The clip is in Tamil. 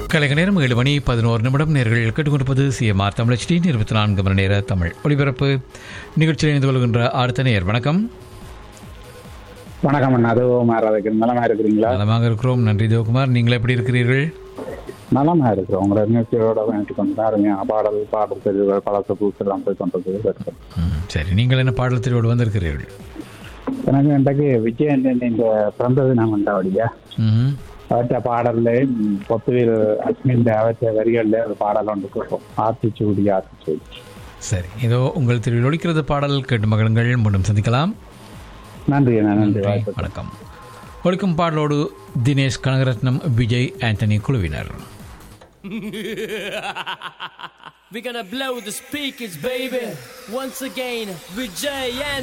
கலைக நேரம் ஏழு மணி பதினோரு நிமிடம் நேர்கள் கேட்டுக்கொண்டிருப்பது சிஎம்ஆர் தமிழச்சி இருபத்தி நான்கு மணி நேர தமிழ் ஒளிபரப்பு நிகழ்ச்சியில் இணைந்து கொள்கின்ற அடுத்த நேர் வணக்கம் வணக்கம் அண்ணா அது மாறாதுக்கு நலமா இருக்கிறீங்களா நலமாக இருக்கிறோம் நன்றி தேவகுமார் நீங்கள் எப்படி இருக்கிறீர்கள் நலமா இருக்கிறோம் உங்களை நிகழ்ச்சியோட வேண்டி கொண்டு பாருங்க பாடல் பாடல் தெரிவு பழக்க பூசெல்லாம் போய் கொண்டது இருக்கிறேன். ம், சரி நீங்கள் என்ன பாடல் தெரிவோடு வந்திருக்கிறீர்கள் எனக்கு இன்றைக்கு விஜயன் இந்த பிறந்த தினம் உண்டாவடியா ம் அவற்ற பாடல்ல ம், பொத்துவில் அஸ்மின் அவற்ற வரிகள்ல ஒரு பாடல் ஒன்று கொடுப்போம் ஆத்திச்சூடி ஆத்திச்சூடி சரி இதோ உங்கள் தெரிவில் ஒழிக்கிறது பாடல் கேட்டு மகளுங்கள் மீண்டும் சந்திக்கலாம் நன்றி அண்ணா நன்றி நன்றி, வாய்ப்பு வணக்கம் ஒழிக்கும் பாடலோடு தினேஷ் கனகரத்னம் விஜய் ஆண்டனி குழுவினர் We're gonna blow the speakers, baby. Once again, Vijay and